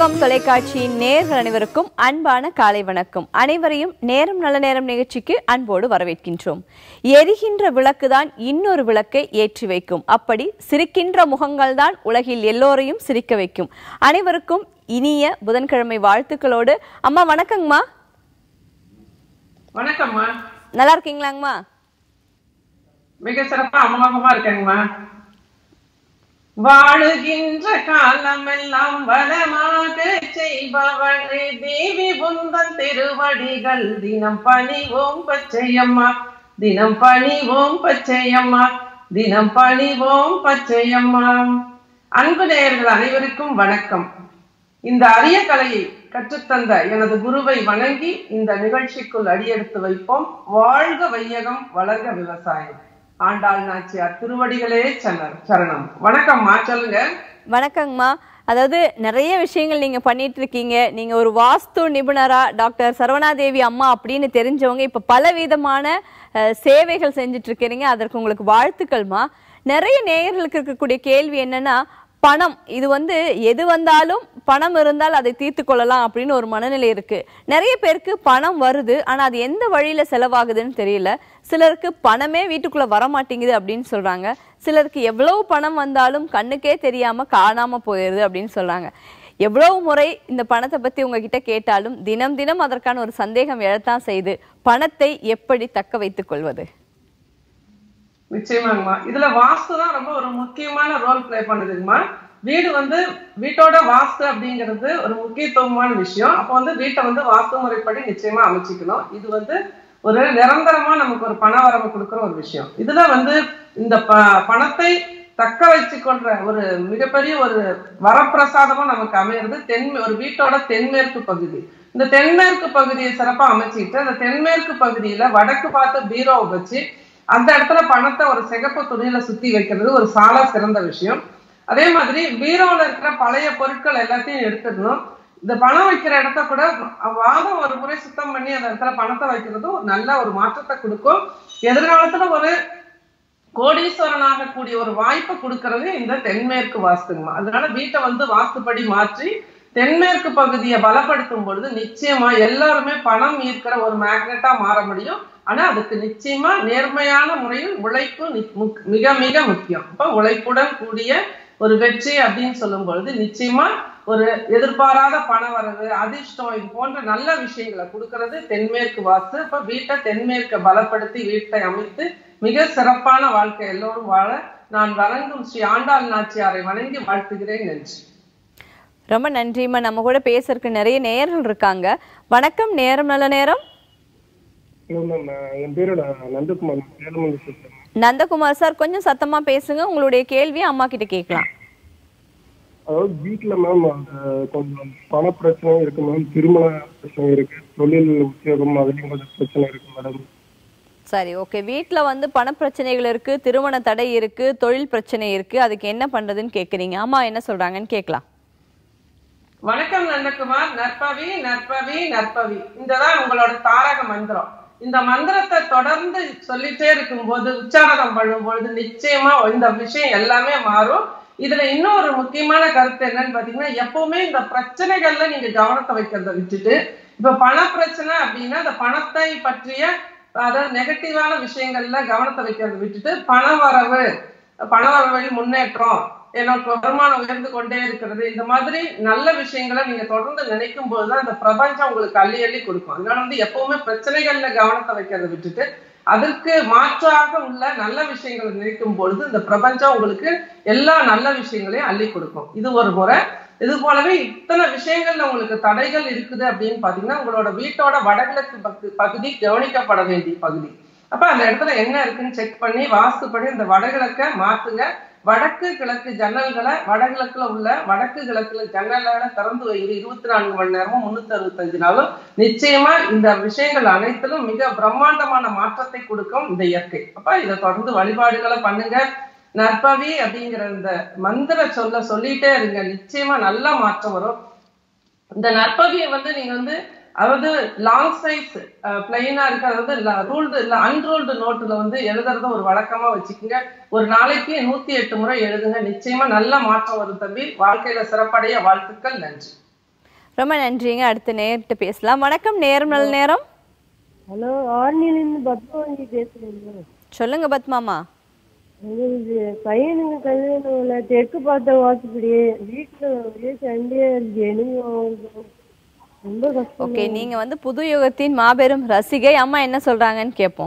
யுகம் தொலைக்காட்சியின் நேர்கள் அனைவருக்கும் அன்பான காலை வணக்கம் அனைவரையும் நேரம் நல்ல நேரம் நிகழ்ச்சிக்கு அன்போடு வரவேற்கின்றோம் எரிகின்ற விளக்குதான் இன்னொரு விளக்கை ஏற்றி வைக்கும் அப்படி சிரிக்கின்ற முகங்கள்தான் உலகில் எல்லோரையும் சிரிக்க வைக்கும் அனைவருக்கும் இனிய புதன்கிழமை வாழ்த்துக்களோடு அம்மா வணக்கங்கம்மா வணக்கம்மா நல்லா இருக்கீங்களாங்கம்மா மிக சிறப்பா அமோகமா இருக்கேங்கம்மா வாழுகின்ற காலமெல்லாம் வளமாக செய்பவளே தேவி புந்தன் திருவடிகள் தினம் பணிவோம் பச்சையம்மா தினம் பணிவோம் பச்சையம்மா தினம் பணிவோம் பச்சையம்மா அன்பு நேயர்கள் அனைவருக்கும் வணக்கம் இந்த அரிய கலையை கற்றுத்தந்த எனது குருவை வணங்கி இந்த நிகழ்ச்சிக்குள் அடியெடுத்து வைப்போம் வாழ்க வையகம் வளர்க விவசாயம் ஆண்டாள் நாச்சியார் திருவடிகளே சரணம் சரணம் வணக்கம்மா சொல்லுங்க வணக்கங்கம்மா அதாவது நிறைய விஷயங்கள் நீங்க பண்ணிட்டு இருக்கீங்க நீங்க ஒரு வாஸ்து நிபுணரா டாக்டர் சரவணாதேவி அம்மா அப்படின்னு தெரிஞ்சவங்க இப்ப பல விதமான அஹ், சேவைகள் செஞ்சுட்டு இருக்கிறீங்க அதற்கு உங்களுக்கு வாழ்த்துக்கள்மா நிறைய நேயர்களுக்கு இருக்கக்கூடிய கேள்வி என்னன்னா பணம் இது வந்து எது வந்தாலும் பணம் இருந்தால் அதை தீர்த்து கொள்ளலாம் அப்படின்னு ஒரு மனநிலை இருக்கு நிறைய பேருக்கு பணம் வருது ஆனா அது எந்த வழியில செலவாகுதுன்னு தெரியல சிலருக்கு பணமே வீட்டுக்குள்ள வர மாட்டேங்குது அப்படின்னு சொல்றாங்க சிலருக்கு எவ்வளவு பணம் வந்தாலும் கண்ணுக்கே தெரியாம காணாம போயிடுது அப்படின்னு சொல்றாங்க எவ்வளவு முறை இந்த பணத்தை பத்தி உங்ககிட்ட கேட்டாலும் தினம் தினம் அதற்கான ஒரு சந்தேகம் எழத்தான் செய்து பணத்தை எப்படி தக்க வைத்துக் கொள்வது நிச்சயமாங்கம்மா இதுல வாஸ்து தான் ரொம்ப ஒரு முக்கியமான ரோல் ப்ளே பண்ணுதுங்கம்மா வீடு வந்து வீட்டோட வாஸ்து அப்படிங்கிறது ஒரு முக்கியத்துவமான விஷயம் அப்போ வந்து வீட்டை வந்து வாஸ்து முறைப்படி நிச்சயமா அமைச்சிக்கணும் இது வந்து ஒரு நிரந்தரமா நமக்கு ஒரு பண வரவு கொடுக்குற ஒரு விஷயம் இதுல வந்து இந்த ப பணத்தை தக்க வச்சுக்கொள்ற ஒரு மிகப்பெரிய ஒரு வரப்பிரசாதமா நமக்கு அமையிறது தென் ஒரு வீட்டோட தென்மேற்கு பகுதி இந்த தென்மேற்கு பகுதியை சிறப்பா அமைச்சிட்டு அந்த தென்மேற்கு பகுதியில வடக்கு பார்த்து பீரோவை வச்சு அந்த இடத்துல பணத்தை ஒரு சிகப்பு துணியில சுத்தி வைக்கிறது ஒரு சால சிறந்த விஷயம் அதே மாதிரி பீரோல இருக்கிற பழைய பொருட்கள் எல்லாத்தையும் எடுத்துடணும் இந்த பணம் வைக்கிற இடத்த கூட வாதம் ஒரு முறை சுத்தம் பண்ணி அந்த இடத்துல பணத்தை வைக்கிறதும் ஒரு நல்ல ஒரு மாற்றத்தை கொடுக்கும் எதிர்காலத்துல ஒரு கோடீஸ்வரன் ஆகக்கூடிய ஒரு வாய்ப்பை கொடுக்கறது இந்த தென்மேற்கு வாஸ்துங்கம்மா அதனால வீட்டை வந்து வாஸ்துப்படி மாற்றி தென்மேற்கு பகுதியை பலப்படுத்தும் பொழுது நிச்சயமா எல்லாருமே பணம் ஈர்க்கிற ஒரு மேக்னெட்டா மாற முடியும் ஆனா அதுக்கு நிச்சயமா நேர்மையான முறையில் உழைப்பு நி- முக்- மிக மிக முக்கியம் அப்ப உழைப்புடன் கூடிய ஒரு வெற்றி அப்படின்னு சொல்லும் பொழுது நிச்சயமா ஒரு எதிர்பாராத பண வரவு அதிர்ஷ்டம் இது போன்ற நல்ல விஷயங்களை கொடுக்கறது தென்மேற்கு வாஸ்து இப்ப வீட்டை தென்மேற்க பலப்படுத்தி வீட்டை அமைத்து மிக சிறப்பான வாழ்க்கை எல்லோரும் வாழ நான் வணங்கும் ஸ்ரீ ஆண்டாள் நாச்சியாரை வணங்கி வாழ்த்துகிறேன் நன்றி ரொம்ப நன்றிம்மா நம்ம கூட பேசுறதுக்கு நிறைய நேயர்கள் இருக்காங்க வணக்கம் நேரம் நல்ல நேரம் ஹலோ மேம் என் பேரு நான் நந்தகுமார் சேலமல்லி பேசுறேன் நந்தகுமார் சார் கொஞ்சம் சத்தமா பேசுங்க உங்களுடைய கேள்வியை அம்மா கிட்ட கேட்கலாம் அதாவது வீட்டில் மேம் அந்த கொஞ்சம் பண பிரச்சனை இருக்கு மேம் திருமண பிரச்சனை இருக்கு தொழில் உத்தியோகம் அதுலேயும் கொஞ்சம் பிரச்சனை இருக்கு மேடம் சரி ஓகே வீட்ல வந்து பண பிரச்சனைகள் இருக்கு திருமண தடை இருக்கு தொழில் பிரச்சனை இருக்கு அதுக்கு என்ன பண்றதுன்னு கேக்குறீங்க அம்மா என்ன சொல்றாங்கன்னு கேட்கலாம் வணக்கம் நந்தகுமார் நற்பவி நற்பவி நற்பவி இந்ததான் உங்களோட தாரக மந்திரம் இந்த மந்திரத்தை தொடர்ந்து சொல்லிட்டே இருக்கும்போது உச்சாரணம் பண்ணும்பொழுது நிச்சயமா இந்த விஷயம் எல்லாமே மாறும் இதுல இன்னும் ஒரு முக்கியமான கருத்து என்னன்னு பாத்தீங்கன்னா எப்பவுமே இந்த பிரச்சனைகள்ல நீங்க கவனத்தை வைக்கிறத விட்டுட்டு இப்ப பண பிரச்சனை அப்படின்னா அந்த பணத்தை பற்றிய அதாவது நெகட்டிவான விஷயங்கள்ல கவனத்தை வைக்கிறத விட்டுட்டு பண வரவு பண வரவில் முன்னேற்றம் என்னோட வருமானம் உயர்ந்து கொண்டே இருக்கிறது இந்த மாதிரி நல்ல விஷயங்களை நீங்க தொடர்ந்து நினைக்கும் போதுதான் இந்த பிரபஞ்சம் உங்களுக்கு அள்ளி அள்ளி கொடுக்கும் அதனால வந்து எப்பவுமே பிரச்சனைகள்ல கவனத்தை வைக்கிறத விட்டுட்டு அதற்கு மாற்றாக உள்ள நல்ல விஷயங்களை நினைக்கும் பொழுது இந்த பிரபஞ்சம் உங்களுக்கு எல்லா நல்ல விஷயங்களையும் அள்ளி கொடுக்கும் இது ஒரு முறை இது போலவே இத்தனை விஷயங்கள்ல உங்களுக்கு தடைகள் இருக்குது அப்படின்னு பாத்தீங்கன்னா உங்களோட வீட்டோட வடகிழக்கு பகு- பகுதி கவனிக்கப்பட வேண்டிய பகுதி அப்ப அந்த இடத்துல என்ன இருக்குன்னு செக் பண்ணி வாஸ்துப்படி இந்த வடகிழக்க மாத்துங்க வடக்கு கிழக்கு ஜன்னல்களை வடகிழக்குல உள்ள வடக்கு கிழக்குல ஜன்னல்களை திறந்து வைங்க இருபத்தி நான்கு மணி நேரமும் முன்னூத்தி அறுபத்தஞ்சு நாளும் நிச்சயமா இந்த விஷயங்கள் அனைத்திலும் மிக பிரம்மாண்டமான மாற்றத்தை கொடுக்கும் இந்த இயற்கை அப்ப இதை தொடர்ந்து வழிபாடுகளை பண்ணுங்க நற்பவி அப்படிங்கிற இந்த மந்திர சொல்ல சொல்லிட்டே இருங்க நிச்சயமா நல்ல மாற்றம் வரும் இந்த நற்பவியை வந்து நீங்க வந்து அதாவது லாங் சைஸ் பிளைனா இருக்கு அதாவது ரூல்டு இல்ல அன்ரூல்டு நோட்டுல வந்து எழுதுறத ஒரு வழக்கமா வச்சுக்கோங்க ஒரு நாளைக்கு நூத்தி எட்டு முறை எழுதுங்க நிச்சயமா நல்ல மாற்றம் வரும் தம்பி வாழ்க்கையில சிறப்படைய வாழ்த்துக்கள் நன்றி ரொம்ப நன்றிங்க அடுத்த நேர்கிட்ட பேசலாம் வணக்கம் நேரம் நல்ல நேரம் ஹலோ ஆர்னிலிருந்து பத்மாவதி பேசுறேங்க சொல்லுங்க பத்மாமா எங்களுக்கு பையனுக்கு கல்யாணம் இல்லை தெற்கு பார்த்த வாசப்படி வீட்டில் ஒரே சண்டையா இருக்கு எனக்கு அவனுக்கும் ரொம்ப கஷ்டம் ஓகே நீங்க வந்து புது யுகத்தின் மாபெரும் ரசிகை அம்மா என்ன சொல்றாங்கன்னு கேட்போம்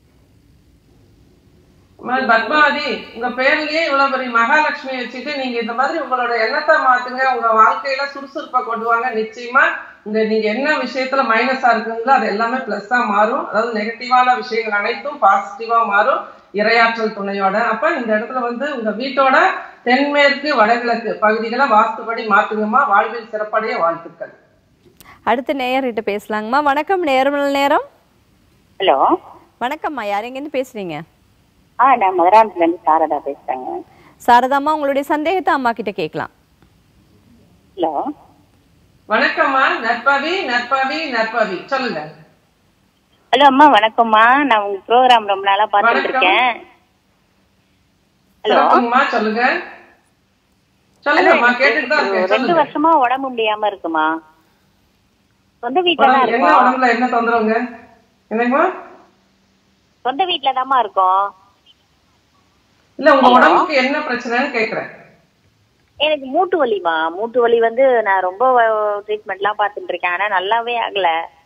அம்மா, பத்மாவதி உங்க பேர்லயே இவ்வளவு பெரிய மகாலட்சுமி வச்சுட்டு நீங்க இந்த மாதிரி உங்களோட எண்ணத்தை மாத்துங்க உங்க வாழ்க்கையில சுறுசுறுப்பா கொண்டு வாங்க நிச்சயமா இந்த நீங்க என்ன விஷயத்துல மைனஸா இருக்குங்களோ அது எல்லாமே பிளஸ்ஸா மாறும் அதாவது நெகட்டிவான விஷயங்கள் அனைத்தும் பாசிட்டிவா மாறும் இரையாற்றல் துணையோட அப்ப இந்த இடத்துல வந்து உங்க வீட்டோட தென்மேற்கு வடகிழக்கு பகுதிகளை வாஸ்துபடி மாத்துங்கம்மா வாழ்வில் சிறப்படைய வாழ்த்துக்கள் அடுத்த நேயர்கிட்ட பேசலாங்கம்மா வணக்கம் நேரம் நல்ல நேரம் ஹலோ வணக்கம்மா யார் எங்கேருந்து பேசுறீங்க ஆ நான் மதுராந்தத்துல இருந்து சாரதா பேசுறேங்க சாரதாம்மா உங்களுடைய சந்தேகத்தை அம்மா கிட்ட கேட்கலாம் ஹலோ வணக்கம்மா நற்பவி நற்பவி நற்பவி சொல்லுங்க ஹலோ அம்மா வணக்கம்மா நான் உங்க ப்ரோக்ராம் ரொம்ப நாளா பார்த்துட்டு வணக்கம். இருக்கேன் ஹலோ சிறப்புங்கம்மா சொல்லுங்க சொல்லுங்கம்மா கேட்டுட்டு தான் இருக்கேன் ரெண்டு சொல்லுங்க வருஷமா உடம்பு முடியாம இருக்குமா சொந்த வீட்டுல தான் உடம்பு- என்ன இருக்கோம் உடம்புல என்ன தொந்தரவுங்க என்னங்கம்மா சொந்த வீட்டுல தாம்மா இருக்கோம் இல்ல உங்க உடம்புக்கு என்ன பிரச்சனைன்னு கேக்குறேன் எனக்கு மூட்டு வலிமா மூட்டு வலி வந்து நான் ரொம்ப ட்ரீட்மெண்ட் எல்லாம் பார்த்துட்டு இருக்கேன் ஆனா நல்லாவே ஆகல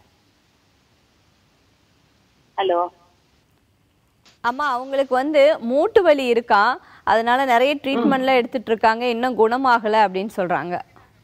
ஹலோ அம்மா அவங்களுக்கு வந்து மூட்டு வலி இருக்கா அதனால நிறைய ட்ரீட்மெண்ட்லாம் எடுத்துட்டு இருக்காங்க இன்னும் குணமாகல அப்படின்னு சொல்றாங்க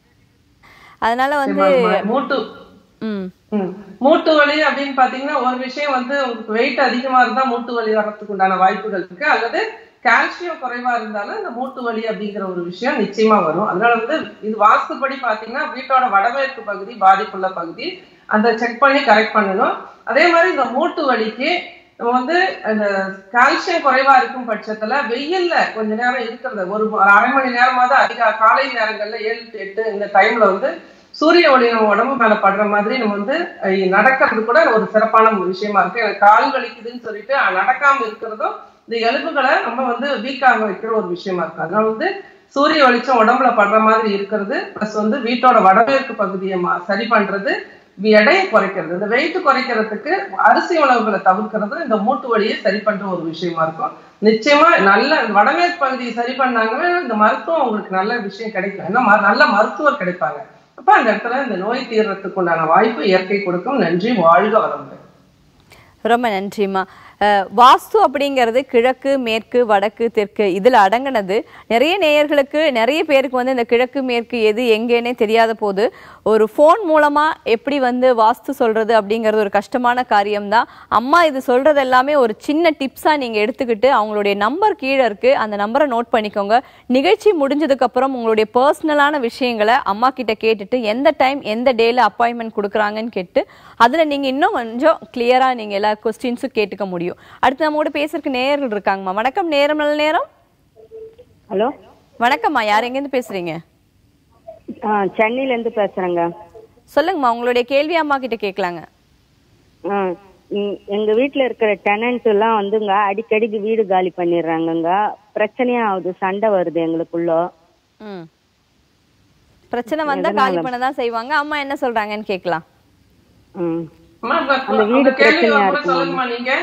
அதனால வந்து சரிம்மா, மூட்டு ம் ம். மூட்டு வலி அப்படின்னு பாத்தீங்கன்னா ஒரு விஷயம் வந்து உங்களுக்கு வெயிட் அதிகமா இருந்தா மூட்டு வலி வர்றதுக்கு உண்டான வாய்ப்புகள் இருக்கு அல்லது கால்சியம் குறைவா இருந்தாலும் இந்த மூட்டு வலி அப்படிங்கிற ஒரு விஷயம் நிச்சயமா வரும் அதனால வந்து இது வாஸ்துப்படி பாத்தீங்கன்னா வீட்டோட வடமேற்கு பகுதி பாதிப்புள்ள பகுதி அந்த செக் பண்ணி கரெக்ட் பண்ணணும் அதே மாதிரி இந்த மூட்டு வலிக்கு நம்ம வந்து அந்த கால்சியம் குறைவா இருக்கும் பட்சத்துல வெயில்ல கொஞ்ச நேரம் இருக்கிறது ஒரு அரை மணி நேரமாவது அதிக காலை நேரங்கள்ல ஏழு to எட்டு இந்த டைம்ல வந்து சூரிய ஒளி நம்ம உடம்பு மேல படுற மாதிரி நம்ம வந்து அஹ், நடக்கிறது கூட ஒரு சிறப்பான ஒரு விஷயமா இருக்கு எனக்கு கால் வலிக்குதுன்னு சொல்லிட்டு அஹ், நடக்காம இருக்கிறதும் இந்த எலும்புகளை நம்ம வந்து வீக்காக வைக்கிற ஒரு விஷயமா இருக்கு அதனால வந்து சூரிய வெளிச்சம் உடம்புல படுற மாதிரி இருக்கிறது ப்ளஸ் வந்து வீட்டோட வடமேற்கு பகுதியை மா- சரி பண்றது வி- எடையை குறைக்கிறது இந்த வெயிட் குறைக்கிறதுக்கு அரிசி உணவுகளை தவிர்க்கிறது இந்த மூட்டு வலியை சரி பண்ற ஒரு விஷயமா இருக்கும் நிச்சயமா நல்ல வடமேற்கு பகுதியை சரி பண்ணாங்கன்னா இந்த மருத்துவம் உங்களுக்கு நல்ல விஷயம் கிடைக்கும் ஏன்னா ம- நல்ல மருத்துவர் கிடைப்பாங்க அப்ப அந்த இடத்துல இந்த நோய் தீர்றதுக்கு உண்டான வாய்ப்பு இயற்கை கொடுக்கும் நன்றி வாழ்க வளமுடன் ரொம்ப நன்றிம்மா அஹ், வாஸ்து அப்படிங்கிறது கிழக்கு மேற்கு வடக்கு தெற்கு இதில் அடங்கினது நிறைய நேயர்களுக்கு நிறைய பேருக்கு வந்து இந்த கிழக்கு மேற்கு எது எங்கேனே தெரியாத போது ஒரு ஃபோன் மூலமாக எப்படி வந்து வாஸ்து சொல்கிறது அப்படிங்கிறது ஒரு கஷ்டமான காரியம்தான் அம்மா இது சொல்கிறது எல்லாமே ஒரு சின்ன டிப்ஸாக நீங்கள் எடுத்துக்கிட்டு அவங்களுடைய நம்பர் கீழே இருக்குது அந்த நம்பரை நோட் பண்ணிக்கோங்க நிகழ்ச்சி முடிஞ்சதுக்கப்புறம் உங்களுடைய பர்சனலான விஷயங்களை அம்மா கிட்ட கேட்டுட்டு எந்த டைம் எந்த டேல அப்பாயின்மெண்ட் கொடுக்குறாங்கன்னு கேட்டு அதில் நீங்கள் இன்னும் கொஞ்சம் கிளியராக நீங்கள் எல்லா கொஸ்டின்ஸும் கேட்டுக்க முடியும் அடுத்து நம்ம கூட பேசுறதுக்கு நேயர்கள் இருக்காங்கம்மா வணக்கம் நேரம் நல்ல நேரம் ஹலோ வணக்கம்மா யார் எங்கேருந்து பேசுறீங்க ஆ சென்னையிலேருந்து பேசுகிறேங்க சொல்லுங்கம்மா உங்களுடைய கேள்வி அம்மா கிட்ட கேட்கலாங்க ஆ ம், எங்க வீட்ல இருக்கிற டெனன்ட் எல்லாம் வந்துங்க அடிக்கடிக்கு வீடு காலி பண்ணிடுறாங்கங்க பிரச்சனையா ஆகுது சண்டை வருது எங்களுக்குள்ள ம் பிரச்சனை வந்தா காலி பண்ண தான் செய்வாங்க அம்மா என்ன சொல்றாங்கன்னு கேட்கலாம் ம் அம்மா, உங்க- அந்த வீடு உங்க கேள்வி பிரச்சனையா கூட இருக்குமா? சொல்லுங்கம்மா நீங்க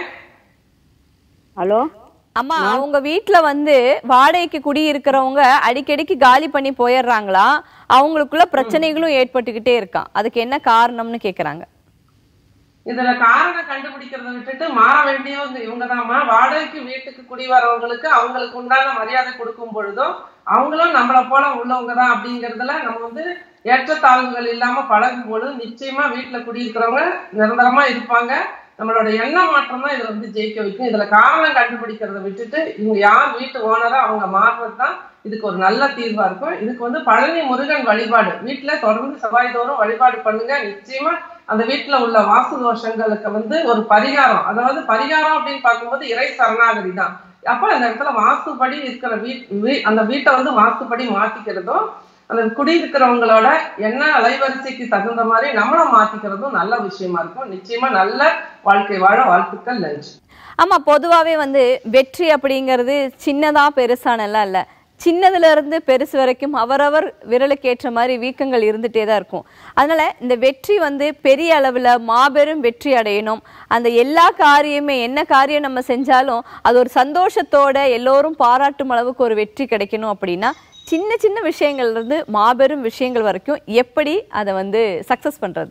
ஹலோ அம்மா அவங்க வீட்ல வந்து வாடகைக்கு குடி இருக்கிறவங்க அடிக்கடிக்கு காலி பண்ணி போயிடுறாங்களா அவங்களுக்குள்ள பிரச்சனைகளும் ஏற்பட்டுக்கிட்டே இருக்கான் அதுக்கு என்ன காரணம்னு கேக்குறாங்க இதுல காரணம் கண்டுபிடிக்கிறத விட்டுட்டு மாற வேண்டியவங்க இவங்கதாம்மா வாடகைக்கு வீட்டுக்கு குடி வரவங்களுக்கு அவங்களுக்கு உண்டான மரியாதை கொடுக்கும் பொழுதும் அவங்களும் நம்மளை போல உள்ளவங்க தான் அப்படிங்கறதுல நம்ம வந்து ஏற்றத்தாழ்வுகள் இல்லாம பழகும் பொழுது நிச்சயமா வீட்டுல குடியிருக்கிறவங்க நிரந்தரமா இருப்பாங்க நம்மளோட எண்ண மாற்றம் தான் இதுல வந்து ஜெயிக்க வைக்கும் இதுல காரணம் கண்டுபிடிக்கிறத விட்டுட்டு இவங்க யார் வீட்டு ஓனரோ அவங்க மாறுறது தான் இதுக்கு ஒரு நல்ல தீர்வா இருக்கும் இதுக்கு வந்து பழனி முருகன் வழிபாடு வீட்டுல தொடர்ந்து செவ்வாய் தோறும் வழிபாடு பண்ணுங்க நிச்சயமா அந்த வீட்டுல உள்ள வாசு தோஷங்களுக்கு வந்து ஒரு பரிகாரம் அதாவது பரிகாரம் அப்படின்னு பார்க்கும்போது இறை சரணாகதி தான் அப்ப அந்த இடத்துல வாஸ்துபடி இருக்கிற வீட் வீ- அந்த வீட்டை வந்து வாஸ்துபடி மாத்திக்கிறதும் அந்த குடியிருக்கிறவங்களோட என்ன அலைவரிசைக்கு தகுந்த மாதிரி நம்மளும் மாத்திக்கிறதும் நல்ல விஷயமா இருக்கும் நிச்சயமா நல்ல வாழ்க்கை வாழ வாழ்த்துக்கள் நன்றி ஆமா பொதுவாவே வந்து வெற்றி அப்படிங்கிறது சின்னதா பெருசானலாம் இல்ல சின்னதுல இருந்து பெருசு வரைக்கும் அவரவர் விரலுக்கேற்ற மாதிரி வீக்கங்கள் இருந்துட்டே தான் இருக்கும் அதனால இந்த வெற்றி வந்து பெரிய அளவுல மாபெரும் வெற்றி அடையணும் அந்த எல்லா காரியமே என்ன காரியம் நம்ம செஞ்சாலும் அது ஒரு சந்தோஷத்தோட எல்லோரும் பாராட்டும் அளவுக்கு ஒரு வெற்றி கிடைக்கணும் அப்படின்னா சின்ன சின்ன விஷயங்கள்ல இருந்து மாபெரும் விஷயங்கள் வரைக்கும் எப்படி அதை வந்து சக்சஸ் பண்றது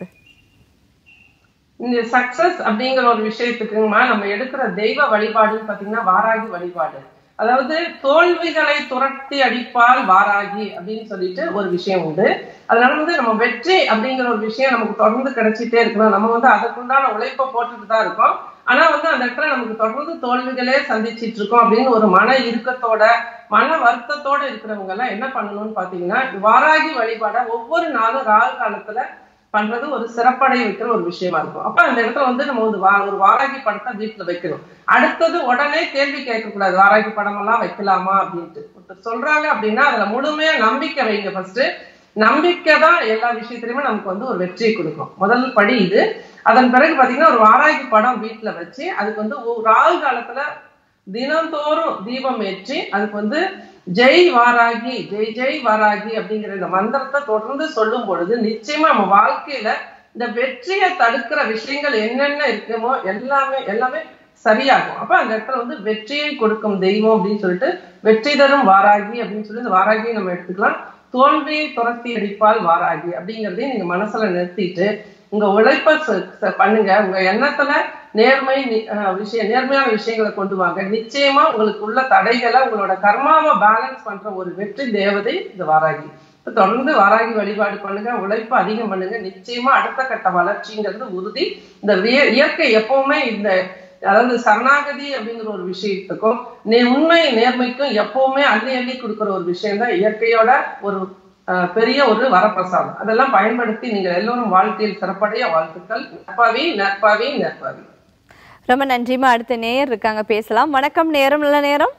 இந்த சக்சஸ் அப்படிங்கிற ஒரு விஷயத்துக்குமா நம்ம எடுக்கிற தெய்வ வழிபாடுன்னு பாத்தீங்கன்னா வாராகி வழிபாடு அதாவது தோல்விகளை துரத்தி அடிப்பால் வாராகி அப்படின்னு சொல்லிட்டு ஒரு விஷயம் உண்டு அதனால வந்து நம்ம வெற்றி அப்படிங்கிற ஒரு விஷயம் நமக்கு தொடர்ந்து கிடைச்சிட்டே இருக்கணும் நம்ம வந்து அதுக்குண்டான உழைப்பை போட்டுட்டு தான் இருக்கோம் ஆனா வந்து அந்த இடத்துல நமக்கு தொடர்ந்து தோல்விகளே சந்திச்சிட்டு இருக்கோம் அப்படின்னு ஒரு மன இறுக்கத்தோட மன வருத்தத்தோட இருக்கிறவங்க எல்லாம் என்ன பண்ணணும்னு பாத்தீங்கன்னா வாராகி வழிபாட ஒவ்வொரு நாளும் ராகு காலத்துல பண்றது ஒரு சிறப்படைய வைக்கிற ஒரு விஷயமா இருக்கும் அப்ப அந்த இடத்துல வந்து நம்ம ஒரு வா- ஒரு வாராகி படத்தை வீட்டுல வைக்கணும் அடுத்தது உடனே கேள்வி கேட்க கூடாது வாராகி படம் எல்லாம் வைக்கலாமா அப்படின்ட்டு ஒருத்தர் சொல்றாங்க அப்படின்னா அதுல முழுமையா நம்பிக்கை வைங்க ஃபர்ஸ்ட் நம்பிக்கை தான் எல்லா விஷயத்திலுமே நமக்கு வந்து ஒரு வெற்றியை கொடுக்கும் முதல் படி இது அதன் பிறகு பாத்தீங்கன்னா ஒரு வாராகி படம் வீட்டுல வச்சு அதுக்கு வந்து ஒரு ராகு காலத்துல தினந்தோறும் தீபம் ஏற்றி அதுக்கு வந்து ஜெய் வாராகி ஜெய் ஜெய் வாராகி அப்படிங்கிற இந்த மந்திரத்தை தொடர்ந்து சொல்லும் பொழுது நிச்சயமா நம்ம வாழ்க்கையில இந்த வெற்றியை தடுக்கிற விஷயங்கள் என்னென்ன இருக்குமோ எல்லாமே எல்லாமே சரியாகும் அப்ப அந்த இடத்துல வந்து வெற்றியை கொடுக்கும் தெய்வம் அப்படின்னு சொல்லிட்டு வெற்றி தரும் வாராகி அப்படின்னு சொல்லி இந்த வாராகியை நம்ம எடுத்துக்கலாம் தோல்வியை துரத்தி அடிப்பால் வாராகி அப்படிங்கறதையும் நீங்க மனசுல நிறுத்திட்டு உங்க உழைப்ப ச- ச- பண்ணுங்க உங்க எண்ணத்துல நேர்மை நி- அஹ் விஷயம் நேர்மையான விஷயங்களை கொண்டு வாங்க நிச்சயமா உங்களுக்கு உள்ள தடைகளை உங்களோட கர்மாவை பேலன்ஸ் பண்ற ஒரு வெற்றி தேவதை இந்த வாராகி இப்ப தொடர்ந்து வாராகி வழிபாடு பண்ணுங்க உழைப்பு அதிகம் பண்ணுங்க நிச்சயமா அடுத்த கட்ட வளர்ச்சிங்கிறது உறுதி இந்த விய- இயற்கை எப்பவுமே இந்த அதாவது சரணாகதி அப்படிங்கிற ஒரு விஷயத்துக்கும் நே- உண்மை நேர்மைக்கும் எப்பவுமே அள்ளி அள்ளி கொடுக்கிற ஒரு விஷயம் தான் இயற்கையோட ஒரு அஹ், பெரிய ஒரு வரப்பிரசாதம் அதெல்லாம் பயன்படுத்தி நீங்கள் எல்லோரும் வாழ்க்கையில் சிறப்படைய வாழ்த்துக்கள் நற்பாவி நற்பாவி நற்பாவி ரொம்ப நன்றிமா அடுத்த நேயர் இருக்காங்க பேசலாம் வணக்கம் நேரம் நல்ல நேரம்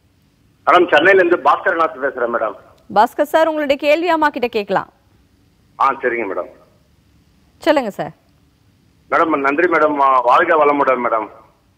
மேடம் சென்னையில இருந்து பாஸ்கரநாத் பேசுறேன் மேடம் பாஸ்கர் சார் உங்களுடைய கேள்வி அம்மா கிட்ட கேட்கலாம் ஆ சரிங்க மேடம் சொல்லுங்க சார் மேடம் நன்றி மேடம் வா- வாழ்க வளமுடன் மேடம்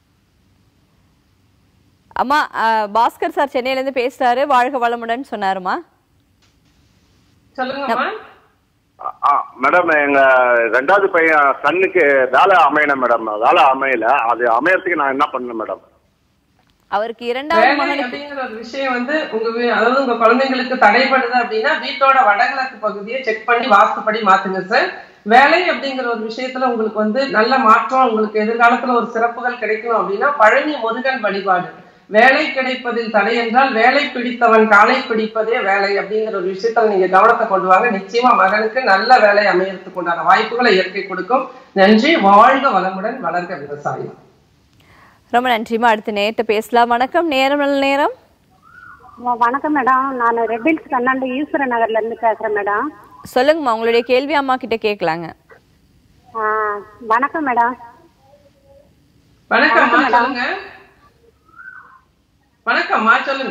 அம்மா அஹ், பாஸ்கர் சார் சென்னையில இருந்து பேசுறாரு வாழ்க வளமுடன் சொன்னாருமா சொல்லுங்கம்மா ஆ, ஆ மேடம் எங்க ரெண்டாவது பையன் சன்னுக்கு வேலை அமையணும் மேடம் வேலை அமையல அது அமையறதுக்கு நான் என்ன பண்ணணும் மேடம் அவருக்கு இரண்டாவது வேலை மகனுக்கு அப்படிங்கிற ஒரு விஷயம் வந்து உங்க வீ- அதாவது உங்க குழந்தைங்களுக்கு தடைப்படுது அப்படின்னா வீட்டோட வடகிழக்கு பகுதியை செக் பண்ணி வாஸ்துப்படி மாத்துங்க சார் வேலை அப்படிங்கிற ஒரு விஷயத்துல உங்களுக்கு வந்து நல்ல மாற்றம் உங்களுக்கு எதிர்காலத்துல ஒரு சிறப்புகள் கிடைக்கும் அப்படின்னா பழனி முருகன் வழிபாடு வேலை கிடைப்பதில் தடை என்றால் வேலை பிடித்தவன் காலை பிடிப்பதே வேலை அப்படிங்கிற ஒரு விஷயத்துல நீங்க கவனத்தை கொண்டு வாங்க நிச்சயமா மகனுக்கு நல்ல வேலை அமையறதுக்கு உண்டான வாய்ப்புகளை இயற்கை கொடுக்கும் நன்றி வாழ்க வளமுடன் வளர்க விவசாயம் ரொம்ப நன்றிமா அடுத்த நேரத்தை பேசலாம் வணக்கம் நேரம் நல்ல நேரம் வ- வணக்கம் மேடம் நான் ரெட் ஹில்ஸ் கண்ணாண்டு ஈஸ்வர நகர்ல இருந்து பேசுறேன் மேடம் சொல்லுங்கம்மா உங்களுடைய கேள்வி அம்மா கிட்ட கேட்கலாங்க ஆ, வணக்கம் மேடம் வணக்கம்மா சொல்லுங்க வணக்கம்மா சொல்லுங்க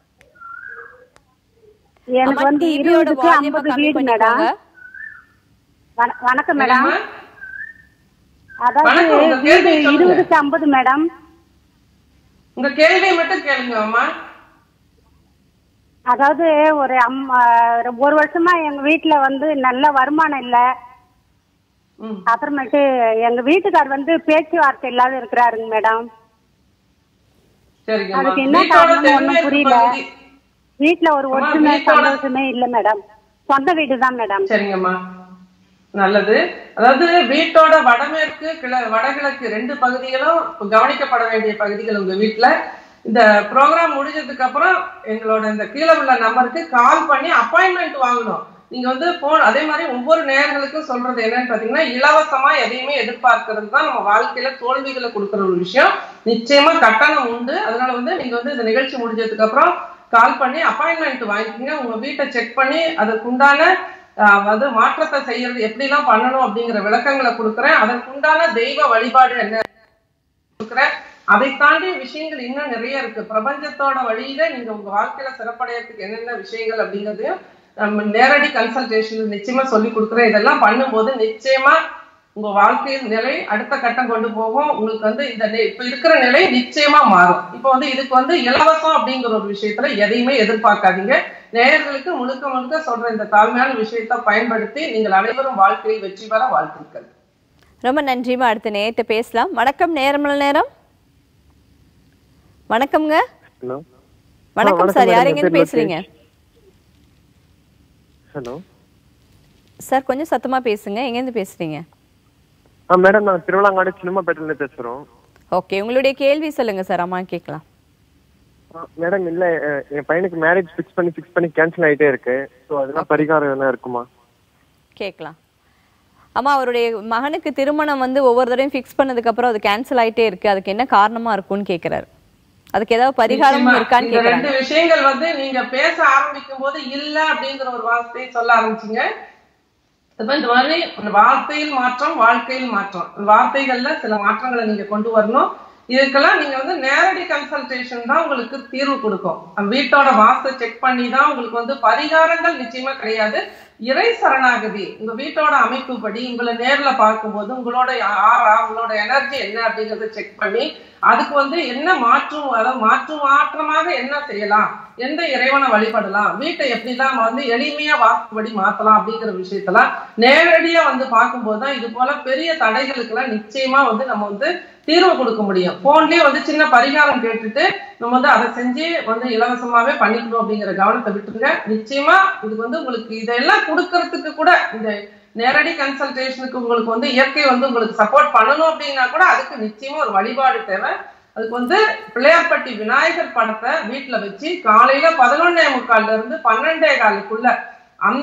எனக்கு அம்மா, வந்து TV யோட இருபதுக்கு volume ஐம்பது கம்மி வீடு மேடம் பண்ணிக்கோங்க. வண- வணக்கம் மேடம் என்னம்மா? அதாவது வணக்கம், உங்க வீடு கேள்வியை சொல்லுங்க. இருபதுக்கு ஐம்பது மேடம் உங்க கேள்வியை மட்டும் கேளுங்க அம்மா அதாவது ஒரு அம்மா ஒரு வருஷமா எங்க வீட்டுல வந்து நல்ல வருமானம் இல்ல ம். அப்புறமேட்டு எங்க வீட்டுக்கார் வந்து பேச்சுவார்த்தை இல்லாத இருக்கிறாருங்க மேடம் சரிங்கம்மா அதுக்கு என்ன வீட்டோட காரணம்னு ஒண்ணும் தென்மேற்கு புரியல பகுதி வீட்டுல ஒரு அம்மா, ஒற்றுமை வீட்டோட- சந்தோஷமே இல்ல மேடம் சொந்த வீடு தான் மேடம் சரிங்கம்மா நல்லது அதாவது வீட்டோட வடமேற்கு கிழ வடகிழக்கு ரெண்டு பகுதிகளும் கவனிக்கப்பட வேண்டிய பகுதிகள் உங்க வீட்டுல இந்த ப்ரோக்ராம் முடிஞ்சதுக்கு அப்புறம் எங்களோட இந்த கீழே உள்ள நம்பருக்கு கால் பண்ணி அப்பாயின்மெண்ட் வாங்கணும் நீங்க வந்து போன் அதே மாதிரி ஒவ்வொரு நேயர்களுக்கும் சொல்றது என்னன்னு பாத்தீங்கன்னா இலவசமா எதையுமே எதிர்பார்க்கறது தான் நம்ம வாழ்க்கையில தோல்விகளை கொடுக்குற ஒரு விஷயம் நிச்சயமா கட்டணம் உண்டு அதனால வந்து நீங்க வந்து இந்த நிகழ்ச்சி முடிஞ்சதுக்கு அப்புறம் கால் பண்ணி அப்பாயின்மெண்ட் வாங்கிக்கோங்க உங்க வீட்டை செக் பண்ணி அதுக்குண்டான ஆஹ், வந்து மாற்றத்தை செய்யறது எப்படிலாம் பண்ணணும் அப்படிங்கிற விளக்கங்களை கொடுக்குறேன் அதற்குண்டான தெய்வ வழிபாடு என்ன கொடுக்குறேன் அதை தாண்டி விஷயங்கள் இன்னும் நிறைய இருக்கு பிரபஞ்சத்தோட வழியில நீங்க உங்க வாழ்க்கையில சிறப்படையறதுக்கு என்னென்ன விஷயங்கள் அப்படிங்கறதையும் நம்ம நேரடி கன்சல்டேஷன் நிச்சயமா சொல்லி கொடுக்குறேன் இதெல்லாம் பண்ணும்போது நிச்சயமா உங்க வாழ்க்கையின் நிலை அடுத்த கட்டம் கொண்டு போகும் உங்களுக்கு வந்து இந்த நி- இப்ப இருக்கிற நிலை நிச்சயமா மாறும் இப்போ வந்து இதுக்கு வந்து இலவசம் அப்படிங்கிற ஒரு விஷயத்துல எதையுமே எதிர்பார்க்காதீங்க நேயர்களுக்கு முழுக்க முழுக்க சொல்ற இந்த தாழ்மையான விஷயத்தை பயன்படுத்தி நீங்கள் அனைவரும் வாழ்க்கையில் வெற்றி பெற வாழ்த்துக்கள் ரொம்ப நன்றிமா அடுத்த நேயர்கிட்ட பேசலாம் வணக்கம் நேரமல நேரம் வணக்கம்ங்க ஹலோ வணக்கம் சார் யார் எங்கேருந்து பேசுறீங்க ஹலோ சார் கொஞ்சம் சத்தமா பேசுங்க எங்கேருந்து பேசுறீங்க ஆ மேடம் நான் திருவிழாங்காடு சினிமாப்பேட்டிலேருந்து பேசுகிறோம் ஓகே உங்களுடைய கேள்வி சொல்லுங்க சார் அம்மா கேட்கலாம் மேடம் இல்லை அஹ், என் பையனுக்கு மேரேஜ் ஃபிக்ஸ் பண்ணி ஃபிக்ஸ் பண்ணி கேன்சல் ஆகிட்டே இருக்கு ஸோ அதெல்லாம் பரிகாரம் எதனா இருக்குமா கேட்கலாம் அம்மா அவருடைய மகனுக்கு திருமணம் வந்து ஒவ்வொரு தடவையும் ஃபிக்ஸ் பண்ணதுக்கு அப்புறம் அது கேன்சல் ஆயிட்டே இருக்கு அதுக்கு என்ன காரணமா இருக்கும்னு கேக்குறாரு அதுக்கு ஏதாவது பரிகாரம் நிச்சயமா. இருக்கான்னு இந்த ரெண்டு கேக்குறாங்க விஷயங்கள் வந்து நீங்க பேச ஆரம்பிக்கும் போது இல்ல அப்படிங்கிற ஒரு வார்த்தையை சொல்ல ஆரம்பிச்சீங்க இப்ப இந்த மாதிரி ஒரு வார்த்தையில் மாற்றம் வாழ்க்கையில் மாற்றம் இந்த வார்த்தைகள்ல சில மாற்றங்களை நீங்க கொண்டு வரணும் இதுக்கெல்லாம் நீங்க வந்து நேரடி கன்சல்டேஷன் தான் உங்களுக்கு தீர்வு கொடுக்கும் அந்த வீட்டோட வாஸ்து செக் பண்ணி தான் உங்களுக்கு வந்து பரிகாரங்கள் நிச்சயமா கிடையாது இறை சரணாகதி உங்க வீட்டோட அமைப்புப்படி உங்களை நேர்ல பார்க்கும்போது உங்களோட ஆறா உங்களோட எனர்ஜி என்ன அப்படிங்கறத செக் பண்ணி அதுக்கு வந்து என்ன மாற்றும் அதாவது மாற்று மாற்றமாக என்ன செய்யலாம் எந்த இறைவனை வழிபடலாம் வீட்டை எப்படிலாம் வந்து எளிமையா வாக்குப்படி மாத்தலாம் அப்படிங்கிற விஷயத்தெல்லாம் நேரடியா வந்து பார்க்கும்போது தான் இது போல பெரிய தடைகளுக்கெல்லாம் நிச்சயமா வந்து நம்ம வந்து தீர்வு கொடுக்க முடியும் போன்லயே வந்து சின்ன பரிகாரம் கேட்டுட்டு நம்ம வந்து அதை செஞ்சு வந்து இலவசமாவே பண்ணிக்கணும் அப்படிங்கிற கவனத்தை விட்டுருங்க நிச்சயமா இது வந்து உங்களுக்கு இதெல்லாம் கொடுக்கறதுக்கு கூட இந்த நேரடி கன்சல்டேஷனுக்கு உங்களுக்கு வந்து இயற்கை வந்து உங்களுக்கு சப்போர்ட் பண்ணணும் அப்படின்னா கூட அதுக்கு நிச்சயமா ஒரு வழிபாடு தேவை அதுக்கு வந்து பிள்ளையார்பட்டி விநாயகர் படத்தை வீட்டுல வச்சு காலையில பதினொன்னே முக்கால்ல இருந்து பன்னெண்டே காலுக்குள்ள அந்த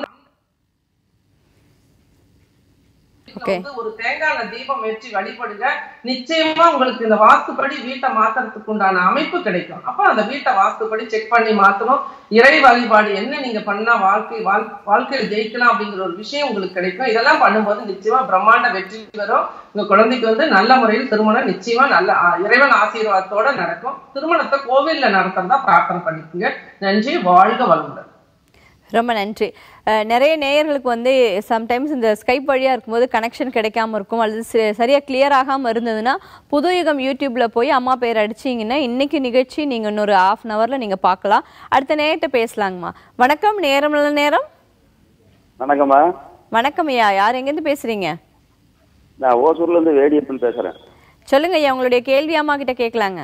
Okay. வந்து ஒரு தேங்காய் எண்ணெய் தீபம் ஏற்றி வழிபடுங்க நிச்சயமா உங்களுக்கு இந்த வாஸ்துப்படி வீட்டை மாத்துறதுக்கு உண்டான அமைப்பு கிடைக்கும் அப்ப அந்த வீட்டை வாஸ்துப்படி செக் பண்ணி மாத்தணும் இறை வழிபாடு என்ன நீங்க பண்ணா வாழ்க்கை வாழ்- வாழ்க்கையில ஜெயிக்கலாம் அப்படிங்கிற ஒரு விஷயம் உங்களுக்கு கிடைக்கும் இதெல்லாம் பண்ணும்போது நிச்சயமா பிரம்மாண்ட வெற்றி வரும் உங்க குழந்தைக்கு வந்து நல்ல முறையில் திருமணம் நிச்சயமா நல்ல ஆ, இறைவன் ஆசீர்வாதத்தோட நடக்கும் திருமணத்தை கோவில்ல நடத்துறதா பிரார்த்தனை பண்ணிக்கோங்க நன்றி வாழ்க வளமுடன் ரொம்ப நன்றி அஹ், நிறைய நேயர்களுக்கு வந்து சம்டைம்ஸ் இந்த ஸ்கைப் வழியா இருக்கும்போது கனெக்ஷன் கிடைக்காம இருக்கும் அல்லது ச- சரியா கிளியர் ஆகாம இருந்ததுன்னா புதுயுகம் யூடியூப்ல போய் அம்மா பேர் அடிச்சீங்கன்னா இன்னைக்கு நிகழ்ச்சி நீங்க இன்னொரு ஹாஃப் அன் ஹவர்ல நீங்க பார்க்கலாம் அடுத்த நேரத்தை பேசலாங்கம்மா வணக்கம் நேரம் நல்ல நேரம் வணக்கம்மா வணக்கம் ஐயா யார் எங்கேருந்து பேசுறீங்க நான் ஓசூர்ல இருந்து வேடியப்பன் பேசுறேன் சொல்லுங்க ஐயா உங்களுடைய கேள்வி அம்மா கிட்ட கேட்கலாங்க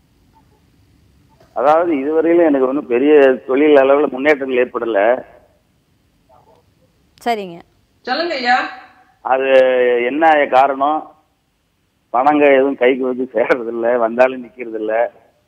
அதாவது இதுவரையிலும் எனக்கு ஒன்றும் பெரிய தொழில் அளவில் முன்னேற்றங்கள் ஏற்படல சரிங்க சொல்லுங்க ஐயா அது என்ன காரணம் பணங்க எதுவும் கைக்கு வந்து சேர்றது இல்ல வந்தாலும் நிக்கிறது இல்ல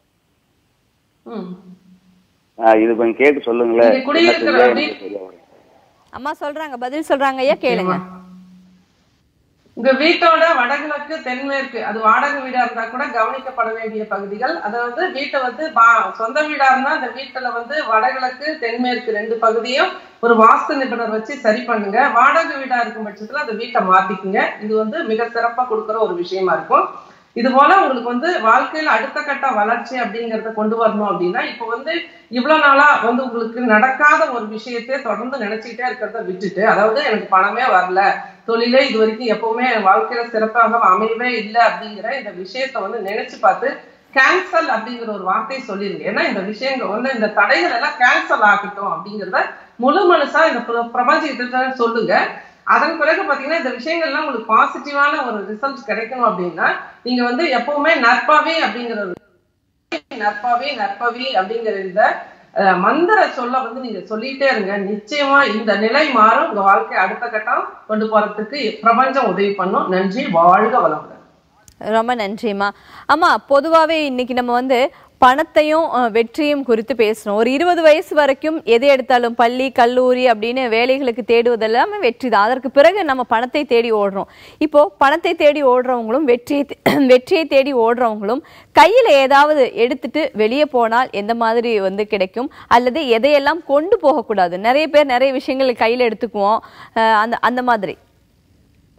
ம் ஆஹ் இது கொஞ்சம் கேட்டு சொல்லுங்களேன் நீங்க குடியிருக்கிற என்ன செஞ்சா வீ- எனக்கு சரியா வரும். அம்மா சொல்றாங்க பதில் சொல்றாங்க ஐயா கேளுங்க உங்க வீட்டோட வடகிழக்கு தென்மேற்கு அது வாடகை வீடா இருந்தா கூட கவனிக்கப்பட வேண்டிய பகுதிகள் அதாவது வீட்டை வந்து வா- சொந்த வீடா இருந்தா அந்த வீட்டுல வந்து வடகிழக்கு தென்மேற்கு ரெண்டு பகுதியும் ஒரு வாஸ்து நிபுணர் வச்சு சரி பண்ணுங்க வாடகை வீடா இருக்கும் பட்சத்துல அந்த வீட்டை மாத்திக்குங்க இது வந்து மிக சிறப்பா கொடுக்குற ஒரு விஷயமா இருக்கும் இது போல உங்களுக்கு வந்து வாழ்க்கையில அடுத்த கட்ட வளர்ச்சி அப்படிங்கறத கொண்டு வரணும் அப்படின்னா இப்ப வந்து இவ்வளவு நாளா வந்து உங்களுக்கு நடக்காத ஒரு விஷயத்தை தொடர்ந்து நினைச்சுக்கிட்டே இருக்கிறத விட்டுட்டு அதாவது எனக்கு பணமே வரல தொழிலே இது வரைக்கும் எப்பவுமே என் வாழ்க்கையில சிறப்பாக அமையவே இல்லை அப்படிங்கிற இந்த விஷயத்த வந்து நினைச்சு பார்த்து கேன்சல் அப்படிங்கிற ஒரு வார்த்தையை சொல்லிருங்க ஏன்னா இந்த விஷயங்கள் வந்து இந்த தடைகள் எல்லாம் கேன்சல் ஆகட்டும் அப்படிங்கிறத முழு மனுஷா இந்த பிர- பிரபஞ்சத்திட்ட சொல்லுங்க அதன் பிறகு பாத்தீங்கன்னா இந்த விஷயங்கள்லாம் உங்களுக்கு பாசிட்டிவான ஒரு ரிசல்ட் கிடைக்கணும் அப்படின்னா நீங்க வந்து எப்பவுமே நற்பவி அப்படிங்கிற ஒரு நற்பவி நற்பவி அப்படிங்கிற இந்த அஹ், மந்திர சொல்ல வந்து நீங்க சொல்லிட்டே இருங்க நிச்சயமா இந்த நிலை மாறும் உங்க வாழ்க்கை அடுத்த கட்டம் கொண்டு போறதுக்கு பிரபஞ்சம் உதவி பண்ணும் நன்றி வாழ்க வளமுடன் ரொம்ப நன்றிம்மா அம்மா பொதுவாகவே இன்னைக்கு நம்ம வந்து பணத்தையும் அஹ், வெற்றியும் குறித்து பேசணும் ஒரு இருபது வயசு வரைக்கும் எது எடுத்தாலும் பள்ளி கல்லூரி அப்படின்னு வேலைகளுக்கு தேடுவதெல்லாமே வெற்றி தான் அதற்கு பிறகு நம்ம பணத்தை தேடி ஓடுறோம் இப்போ பணத்தை தேடி ஓடுறவங்களும் வெற்றியை தே- வெற்றியை தேடி ஓடுறவங்களும் கையில் ஏதாவது எடுத்துட்டு வெளியே போனால் எந்த மாதிரி வந்து கிடைக்கும் அல்லது எதையெல்லாம் கொண்டு போகக்கூடாது நிறைய பேர் நிறைய விஷயங்கள் கையில் எடுத்துக்குவோம் அஹ், அந்த அந்த மாதிரி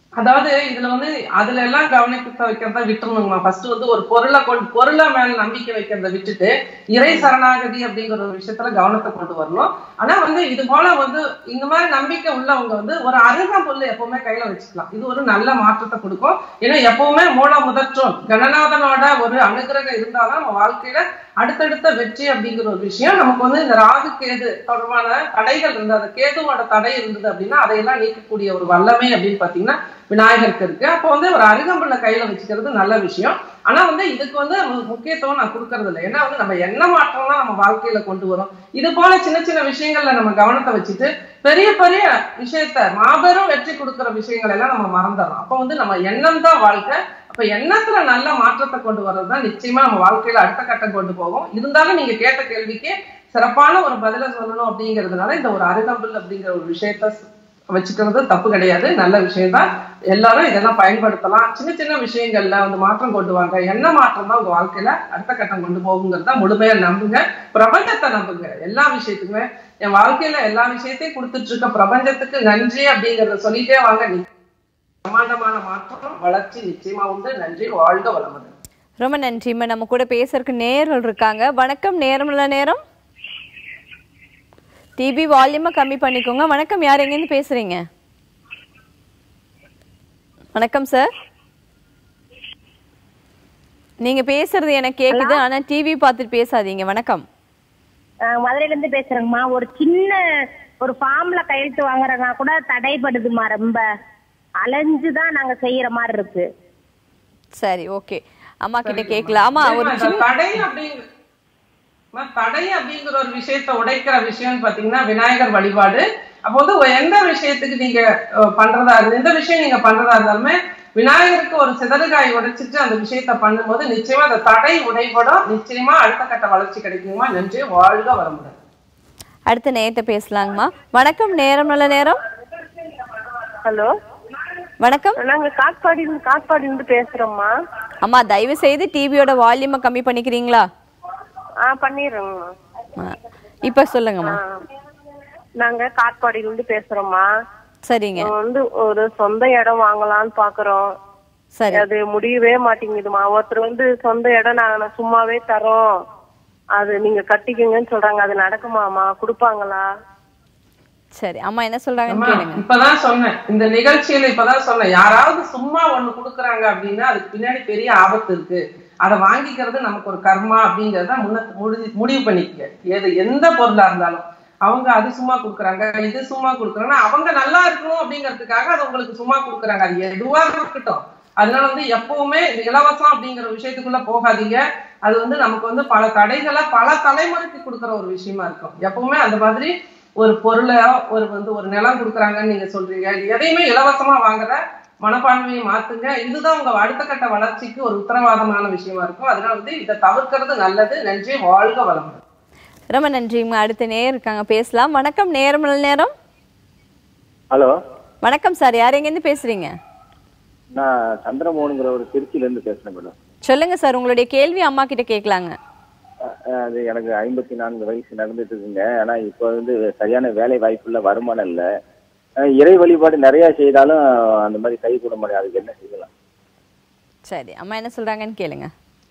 அதாவது இதுல வந்து அதுல எல்லாம் கவனிக்க வைக்கிறத விட்டுறணுங்கம்மா ஃபர்ஸ்ட் வந்து ஒரு பொருளை கொண்டு பொருளை மேல நம்பிக்கை வைக்கிறத விட்டுட்டு இறை சரணாகதி அப்படிங்கிற ஒரு விஷயத்துல கவனத்தை கொண்டு வரணும் ஆனா வந்து இது போல வந்து இந்த மாதிரி நம்பிக்கை உள்ளவங்க வந்து ஒரு அருகம்புல்ல எப்பவுமே கையில வச்சுக்கலாம் இது ஒரு நல்ல மாற்றத்தை கொடுக்கும் ஏன்னா எப்பவுமே மூல முதற்றோம் கணநாதனோட ஒரு அனுகிரகம் இருந்தாதான் நம்ம வாழ்க்கையில அடுத்தடுத்த வெற்றி அப்படிங்கிற ஒரு விஷயம் நமக்கு வந்து இந்த ராகு கேது தொடர்பான தடைகள் இருந்தது அந்த கேதுவோட தடை இருந்தது அப்படின்னா அதையெல்லாம் நீக்கக்கூடிய ஒரு வல்லமை அப்படின்னு பாத்தீங்கன்னா விநாயகருக்கு இருக்கு அப்போ வந்து ஒரு அருகம்புல்ல கையில வச்சுக்கிறது நல்ல விஷயம் ஆனா வந்து இதுக்கு வந்து மு- முக்கியத்துவம் நான் கொடுக்கறது இல்லை ஏன்னா வந்து நம்ம என்ன மாற்றம் தான் நம்ம வாழ்க்கையில கொண்டு வரோம் இது போல சின்ன சின்ன விஷயங்கள்ல நம்ம கவனத்தை வச்சுட்டு பெரிய பெரிய விஷயத்த மாபெரும் வெற்றி கொடுக்கிற விஷயங்கள் எல்லாம் நம்ம மறந்துடுறோம் அப்போ வந்து நம்ம எண்ணம் தான் வாழ்க்கை அப்ப எண்ணத்துல நல்ல மாற்றத்தை கொண்டு வர்றது தான் நிச்சயமா நம்ம வாழ்க்கையில அடுத்த கட்டம் கொண்டு போகும் இருந்தாலும் நீங்க கேட்ட கேள்விக்கு சிறப்பான ஒரு பதில சொல்லணும் அப்படிங்கிறதுனால இந்த ஒரு அருகம்புல் அப்படிங்கிற ஒரு விஷயத்த வச்சுக்கிறது தப்பு கிடையாது நல்ல விஷயம் தான் எல்லாரும் இதெல்லாம் பயன்படுத்தலாம் சின்ன சின்ன விஷயங்கள்ல வந்து மாற்றம் கொண்டு வாங்க என்ன மாற்றம் தான் உங்க வாழ்க்கையில அடுத்த கட்டம் கொண்டு போகுங்கிறத முழுமையா நம்புங்க பிரபஞ்சத்தை நம்புங்க எல்லா விஷயத்துக்குமே என் வாழ்க்கையில எல்லா விஷயத்தையும் கொடுத்துட்டு இருக்க பிரபஞ்சத்துக்கு நன்றி அப்படிங்கறத சொல்லிட்டே வாங்க நீ பிரமாண்டமான மாற்றம் வளர்ச்சி நிச்சயமா உண்டு நன்றி வாழ்க வளமுடன் ரொம்ப நன்றிம்மா நம்ம கூட பேசுறதுக்கு நேர்கள் இருக்காங்க வணக்கம் நேரம் இல்ல நேரம் டிவி வால்யூமை கம்மி பண்ணிக்கோங்க வணக்கம் யார் எங்கேருந்து பேசுறீங்க வணக்கம் சார் நீங்க பேசுறது எனக்கு கேக்குது ஆனா டிவி பார்த்துட்டு பேசாதீங்க வணக்கம் அஹ் மதுரையில இருந்து பேசுறேங்கம்மா ஒரு சின்ன ஒரு ஃபார்ம்ல கையெழுத்து வாங்குறதுனா கூட தடைப்படுதுமா ரொம்ப அலைஞ்சுதான் நாங்க செய்யற மாதிரி இருக்கு சரி ஓகே அம்மா கிட்ட கேட்கலாம் ஆமா ஒரு அந்த சின்ன தடை அப்படிங்கிற அம்மா, தடை அப்படிங்கிற ஒரு விஷயத்தை உடைக்கிற விஷயம்னு பாத்தீங்கன்னா விநாயகர் வழிபாடு அப்போ வந்து ஒரு எந்த விஷயத்துக்கு நீங்க அஹ், பண்றதா இருந்து எந்த விஷயம் நீங்க பண்றதா இருந்தாலுமே விநாயகருக்கு ஒரு சிதறுகாய் உடைச்சிட்டு அந்த விஷயத்த பண்ணும்போது நிச்சயமா அந்த தடை உடைபடும் நிச்சயமா அடுத்த கட்ட வளர்ச்சி கிடைக்குமா நன்றி வாழ்க வரமுடன் அடுத்த நேரத்தை பேசலாங்கம்மா வணக்கம் நேரம் நல்ல நேரம் ஹலோ வணக்கம் நாங்க காட்பாடி காட்பாடி இருந்து பேசுறோம்மா அம்மா தயவு செய்து டிவியோட வால்யூமை கம்மி பண்ணிக்கிறீங்களா ஆ பண்ணிடுறோங்கம்மா ஆ, இப்ப சொல்லுங்கம்மா ஆ. நாங்க காட்பாடியில இருந்து பேசுறோம்மா சரிங்க வந்து ஒரு சொந்த இடம் வாங்கலாம்னு பாக்குறோம் சரி அது முடியவே மாட்டேங்குதுமா ஒருத்தர் வந்து சொந்த இடம் நாங்க சும்மாவே தரோம் அது நீங்க கட்டிக்கங்கன்னு சொல்றாங்க அது நடக்குமாமா கொடுப்பாங்களா சரி அம்மா என்ன சொல்றாங்கன்னு அம்மா, கேளுங்க இப்பதான் சொன்னேன் இந்த நிகழ்ச்சியில இப்பதான் சொன்னேன் யாராவது சும்மா ஒண்ணு குடுக்குறாங்க அப்படின்னா அதுக்கு பின்னாடி பெரிய ஆபத்து இருக்கு அதை வாங்கிக்கிறது நமக்கு ஒரு கர்மா அப்படிங்கறத முன்ன முடிவு முடிவு பண்ணிக்க எது எந்த பொருளா இருந்தாலும் அவங்க அது சும்மா குடுக்குறாங்க இது சும்மா குடுக்குறாங்க அவங்க நல்லா இருக்கணும் அப்படிங்கிறதுக்காக அது உங்களுக்கு சும்மா குடுக்குறாங்க அது எதுவா இருக்கட்டும் அதனால வந்து எப்பவுமே இந்த இலவசம் அப்படிங்கிற விஷயத்துக்குள்ள போகாதீங்க அது வந்து நமக்கு வந்து பல தடைகளை பல தலைமுறைக்கு கொடுக்குற ஒரு விஷயமா இருக்கும் எப்பவுமே அந்த மாதிரி ஒரு பொருளை ஒரு வந்து ஒரு நிலம் கொடுக்குறாங்கன்னு நீங்க சொல்றீங்க இது எதையுமே இலவசமா வாங்குற மனப்பான்மையை மாத்துங்க இதுதான் உங்க அடுத்த கட்ட வளர்ச்சிக்கு ஒரு உத்தரவாதமான விஷயமா இருக்கும் அதனால வந்து இதை தவிர்க்கிறது நல்லது நன்றி வாழ்க வளமுடன் ரொம்ப நன்றிம்மா அடுத்த நேரம் இருக்காங்க பேசலாம் வணக்கம் நேரம் நல்ல நேரம் ஹலோ வணக்கம் சார் யார் எங்கேருந்து பேசுறீங்க நான் சந்திரமோகனுங்கிற ஒரு திருச்சியில இருந்து பேசுறேன் மேடம் சொல்லுங்க சார் உங்களுடைய கேள்வி அம்மா கிட்ட கேட்கலாங்க அஹ் அது எனக்கு ஐம்பத்தி நான்கு வயசு நடந்துட்டு இருக்குங்க ஆனா இப்போ வந்து சரியான வேலை வாய்ப்பு இல்ல வருமானம் இல்ல அஹ் இறை வழிபாடு நிறைய செய்தாலும் அந்த மாதிரி கை கூட முடியாது அதுக்கு என்ன செய்யலாம் சரி அம்மா என்ன சொல்றாங்கன்னு கேளுங்க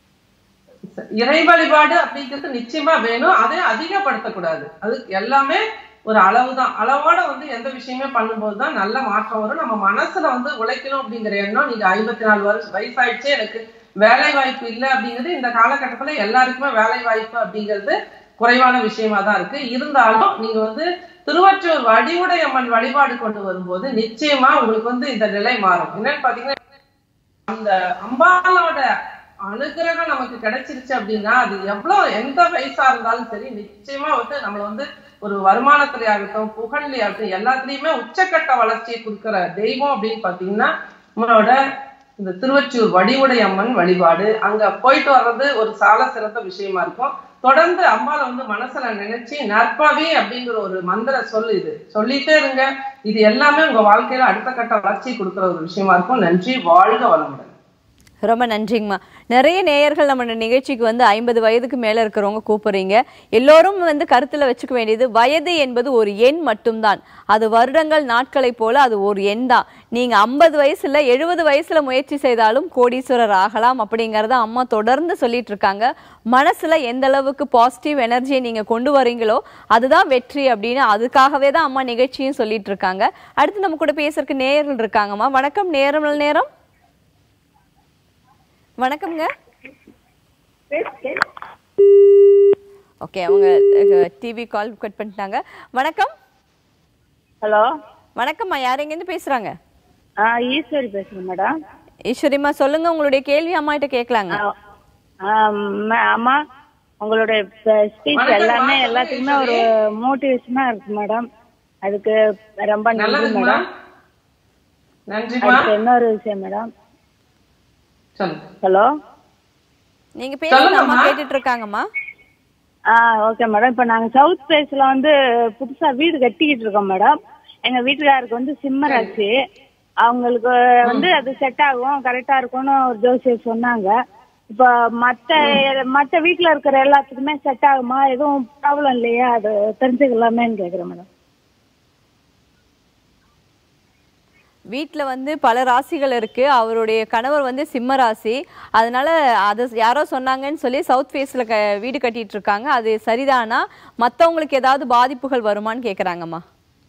இறை வழிபாடு அப்படிங்கிறது நிச்சயமா வேணும் அதை அதிகப்படுத்தக்கூடாது அது எல்லாமே ஒரு அளவுதான் அளவோட வந்து எந்த விஷயமே பண்ணும்போது தான் நல்ல மாற்றம் வரும் நம்ம மனசுல வந்து உழைக்கணும் அப்படிங்கிற எண்ணம் நீங்க ஐம்பத்தி நாலு வருஷம் வயசாயிடுச்சு எனக்கு வேலை வாய்ப்பு இல்லை அப்படிங்கிறது இந்த காலகட்டத்துல எல்லாருக்குமே வேலை வாய்ப்பு அப்படிங்கிறது குறைவான விஷயமா தான் இருக்கு இருந்தாலும் நீங்க வந்து திருவற்றூர் வடிவுடையம்மன் வழிபாடு கொண்டு வரும்போது நிச்சயமா உங்களுக்கு வந்து இந்த நிலை மாறும் என்னன்னு பாத்தீங்கன்னா அந்த அம்பாலோட அனுகிரகம் நமக்கு கிடைச்சிருச்சு அப்படின்னா அது எவ்வளவு எந்த வயசா இருந்தாலும் சரி நிச்சயமா வந்து நம்மள வந்து ஒரு வருமானத்திலே ஆகட்டும் புகழ்லே ஆகட்டும் எல்லாத்துலயுமே உச்சக்கட்ட வளர்ச்சியை கொடுக்கிற தெய்வம் அப்படின்னு பாத்தீங்கன்னா நம்மளோட இந்த திருவொற்றியூர் வடிவுடை அம்மன் வழிபாடு அங்க போயிட்டு வர்றது ஒரு சால சிறந்த விஷயமா இருக்கும் தொடர்ந்து அம்பாவை வந்து மனசுல நினைச்சு நற்பவி அப்படிங்கிற ஒரு மந்திர சொல் இது சொல்லிட்டே இருங்க இது எல்லாமே உங்க வாழ்க்கையில அடுத்த கட்ட வளர்ச்சி கொடுக்கிற ஒரு விஷயமா இருக்கும் நன்றி வாழ்க வளமுடன் ரொம்ப நன்றிங்கம்மா நிறைய நேயர்கள் நம்ம நிகழ்ச்சிக்கு வந்து ஐம்பது வயதுக்கு மேல இருக்கிறவங்க கூப்பிடுறீங்க எல்லோரும் வந்து கருத்துல வச்சுக்க வேண்டியது வயது என்பது ஒரு எண் மட்டும்தான் அது வருடங்கள் நாட்களை போல அது ஒரு எண் தான் நீங்க ஐம்பது வயசுல எழுபது வயசுல முயற்சி செய்தாலும் கோடீஸ்வரர் ஆகலாம் அப்படிங்கறத அம்மா தொடர்ந்து சொல்லிட்டு இருக்காங்க மனசுல எந்த அளவுக்கு பாசிட்டிவ் எனர்ஜியை நீங்க கொண்டு வரீங்களோ அதுதான் வெற்றி அப்படின்னு அதுக்காகவே தான் அம்மா நிகழ்ச்சியும் சொல்லிட்டு இருக்காங்க அடுத்து நம்ம கூட பேசுறதுக்கு நேயர்கள் இருக்காங்கம்மா வணக்கம் நேரம் நல்ல நேரம் வணக்கம்ங்க ஓகே அவங்க டிவி கால் கட் பண்ணிட்டாங்க வணக்கம் ஹலோ வணக்கம்மா யார் எங்கேருந்து பேசுறாங்க ஆ ஈஸ்வரி பேசுறேன் மேடம் ஈஸ்வரிம்மா சொல்லுங்க உங்களுடைய கேள்வி அம்மா கிட்ட கேட்கலாங்க அம்மா உங்களுடைய ஸ்பீச் வணக்கம், எல்லாமே வணக்கம், எல்லாத்துக்குமே ஒரு மோட்டிவேஷனா இருக்கு மேடம் அதுக்கு ரொம்ப நன்றி நல்லதுங்கம்மா மேடம் நன்றிம்மா அடுத்து இன்னொரு விஷயம் மேடம் சொல்லுங்க ஹலோ நீங்க பேசுங்க அம்மா சொல்லுங்கம்மா. கேட்டுட்டு இருக்காங்கம்மா ஆ ஓகே மேடம் இப்போ நாங்கள் சவுத் பிளேஸ்ல வந்து புதுசா வீடு கட்டிக்கிட்டு இருக்கோம் மேடம் எங்க வீட்டுக்காருக்கு வந்து சிம்ம ராசி அவங்களுக்கு வந்து அது செட் ஆகும் கரெக்டா இருக்கும்னு ஒரு ஜோசியர் சொன்னாங்க இப்போ மத்த மத்த வீட்ல இருக்கிற எல்லாத்துக்குமே செட் ஆகுமா எதுவும் ப்ராப்ளம் இல்லையா அது தெரிஞ்சுக்கலாமேன்னு கேக்குறேன் மேடம் வீட்ல வந்து பல ராசிகள் இருக்கு அவருடைய கணவர் வந்து சிம்ம ராசி அதனால அது யாரோ சொன்னாங்கன்னு சொல்லி சவுத் ஃபேஸ்ல க வீடு கட்டிட்டு இருக்காங்க அது சரிதானா மத்தவங்களுக்கு ஏதாவது பாதிப்புகள் வருமான்னு கேக்குறாங்கம்மா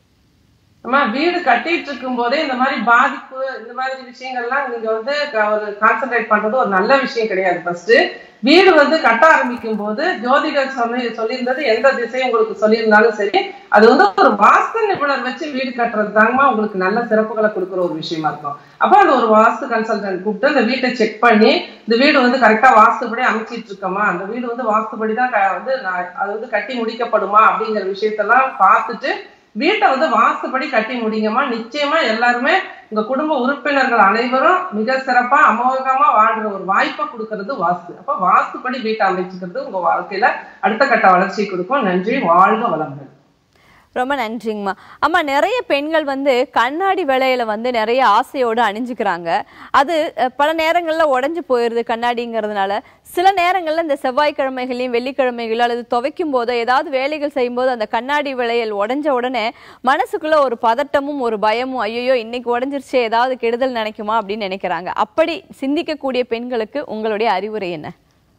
அம்மா வீடு கட்டிட்டு இருக்கும் போதே இந்த மாதிரி பாதிப்பு இந்த மாதிரி விஷயங்கள்லாம் நீங்க வந்து க- ஒரு கான்சென்ட்ரேட் பண்றது ஒரு நல்ல விஷயம் கிடையாது ஃபர்ஸ்ட் வீடு வந்து கட்ட ஆரம்பிக்கும் போது ஜோதிடர் சொல்லி சொல்லியிருந்தது எந்த திசை உங்களுக்கு சொல்லியிருந்தாலும் சரி அது வந்து ஒரு வாஸ்து நிபுணர் வச்சு வீடு கட்டுறது தாங்கம்மா உங்களுக்கு நல்ல சிறப்புகளை கொடுக்குற ஒரு விஷயமா இருக்கும் அப்போ அந்த ஒரு வாஸ்து கன்சல்டன்ட் கூப்பிட்டு அந்த வீட்டை செக் பண்ணி இந்த வீடு வந்து கரெக்டா வாஸ்துபடி அமைச்சிட்டு இருக்கோமா அந்த வீடு வந்து வாஸ்துபடி தான் க- வந்து நான் அது வந்து கட்டி முடிக்கப்படுமா அப்படிங்கிற விஷயத்தெல்லாம் பார்த்துட்டு வீட்டை வந்து வாஸ்துபடி கட்டி முடிங்கம்மா நிச்சயமா எல்லாருமே உங்க குடும்ப உறுப்பினர்கள் அனைவரும் மிக சிறப்பா அமோகமா வாழ்ற ஒரு வாய்ப்பை கொடுக்கறது வாஸ்து அப்ப வாஸ்துபடி வீட்டை அமைச்சுக்கிறது உங்க வாழ்க்கையில அடுத்த கட்ட வளர்ச்சி கொடுக்கும் நன்றி வாழ்க வளங்கள் ரொம்ப நன்றிங்கம்மா அம்மா நிறைய பெண்கள் வந்து கண்ணாடி வேலையில வந்து நிறைய ஆசையோடு அணிஞ்சுக்கிறாங்க அது அஹ், பல நேரங்கள்ல உடைஞ்சு போயிருது கண்ணாடிங்கிறதுனால சில நேரங்கள்ல இந்த செவ்வாய்க்கிழமைகளையும் வெள்ளிக்கிழமைகளோ அல்லது துவைக்கும் போதோ ஏதாவது வேலைகள் செய்யும்போது அந்த கண்ணாடி விளையல் உடைஞ்ச உடனே மனசுக்குள்ள ஒரு பதட்டமும் ஒரு பயமும் ஐயோ இன்னைக்கு உடைஞ்சிருச்சே ஏதாவது கெடுதல் நினைக்குமா அப்படின்னு நினைக்கிறாங்க அப்படி சிந்திக்கக்கூடிய பெண்களுக்கு உங்களுடைய அறிவுரை என்ன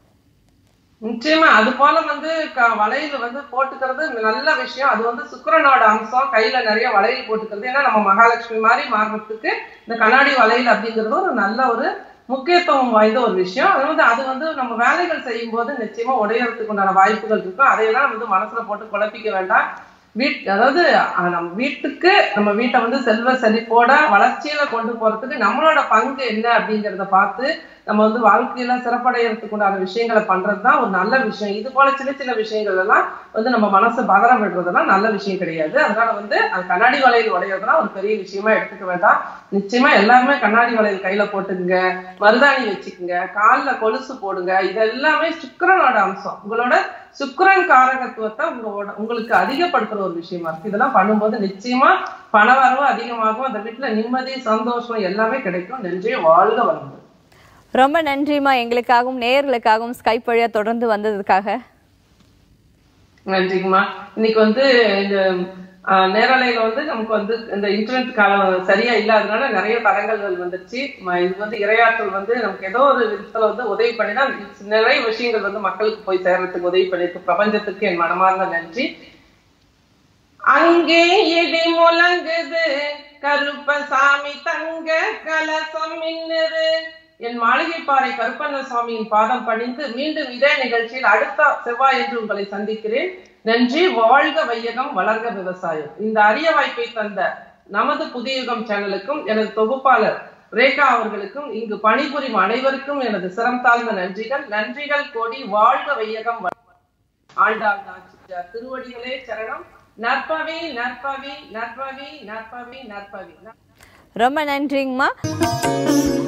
நிச்சயமா அது போல வந்து க- வளையல் வந்து போட்டுக்கிறது நல்ல விஷயம் அது வந்து சுக்கிரனோட அம்சம் கையில நிறைய வளையல் போட்டுக்கிறது ஏன்னா நம்ம மகாலட்சுமி மாதிரி மாறுறதுக்கு இந்த கண்ணாடி வளையல் அப்படிங்கிறது ஒரு நல்ல ஒரு முக்கியத்துவம் வாய்ந்த ஒரு விஷயம் அது வந்து அது வந்து நம்ம வேலைகள் செய்யும் போது நிச்சயமா உடையறதுக்கு உண்டான வாய்ப்புகள் இருக்கும் அதையெல்லாம் வந்து மனசுல போட்டு குழப்பிக்க வேண்டாம் வீட் அதாவது அஹ், நம்ம வீட்டுக்கு நம்ம வீட்டை வந்து செல்வ செழிப்போட வளர்ச்சியில கொண்டு போறதுக்கு நம்மளோட பங்கு என்ன அப்படிங்கறத பார்த்து நம்ம வந்து வாழ்க்கையில சிறப்படையறதுக்கு உண்டான விஷயங்களை பண்றதுதான் ஒரு நல்ல விஷயம் இது போல சின்ன சின்ன விஷயங்கள் எல்லாம் வந்து நம்ம மனசை பதறம் விடுறதெல்லாம் நல்ல விஷயம் கிடையாது அதனால வந்து அந்த கண்ணாடி வளையல் உடையறதுலாம் ஒரு பெரிய விஷயமா எடுத்துக்க வேண்டாம் நிச்சயமா எல்லாருமே கண்ணாடி வளையல் கையில போட்டுக்குங்க மருதாணி வச்சுக்குங்க கால்ல கொலுசு போடுங்க இது எல்லாமே சுக்கிரனோட அம்சம் உங்களோட சுக்கிரன் காரகத்துவத்தை உங்களோட உங்களுக்கு அதிகப்படுத்துற ஒரு விஷயமா இருக்கு இதெல்லாம் பண்ணும்போது நிச்சயமா பணவரவு அதிகமாகும் அந்த வீட்டுல நிம்மதி சந்தோஷம் எல்லாமே கிடைக்கும் நன்றி வாழ்க வளமுடன் ரொம்ப நன்றிம்மா எங்களுக்காகவும் நேயர்களுக்காகவும் ஸ்கைப் வழியா தொடர்ந்து வந்ததுக்காக நன்றிங்கம்மா இன்னைக்கு வந்து இந்த ஆஹ், நேரலையில வந்து நமக்கு வந்து இந்த இன்டர்நெட் காலம் சரியா இல்லாதனால நிறைய தடங்கல்கள் வந்துருச்சு ம- இது வந்து இரையாற்றல் வந்து நமக்கு ஏதோ ஒரு விதத்துல வந்து உதவி பண்ணினா நிறைய விஷயங்கள் வந்து மக்களுக்கு போய் சேர்றதுக்கு உதவி பண்ணிருக்கு பிரபஞ்சத்துக்கு என் மனமார்ந்த நன்றி அங்கே இடி முழங்குது கருப்பசாமி தங்க கலசம் மின்னுது என் மாளிகைப்பாறை கருப்பண்ண சுவாமியின் பாதம் பணிந்து மீண்டும் இதே நிகழ்ச்சியில் அடுத்த செவ்வாய் என்று உங்களை சந்திக்கிறேன் நன்றி வாழ்க வையகம் வளர்க விவசாயம் இந்த அரிய வாய்ப்பை தந்த நமது புதியுகம் சேனலுக்கும் எனது தொகுப்பாளர் ரேகா அவர்களுக்கும் இங்கு பணிபுரியும் அனைவருக்கும் எனது சிரம் தாழ்ந்த நன்றிகள் நன்றிகள் கோடி வாழ்க வையகம் வளர்க. ஆண்டாள் நாச்சியார் திருவடிகளே சரணம் நற்பவி நற்பவி நற்பவி நற்பவி நற்பவி ரொம்ப நன்றிங்கம்மா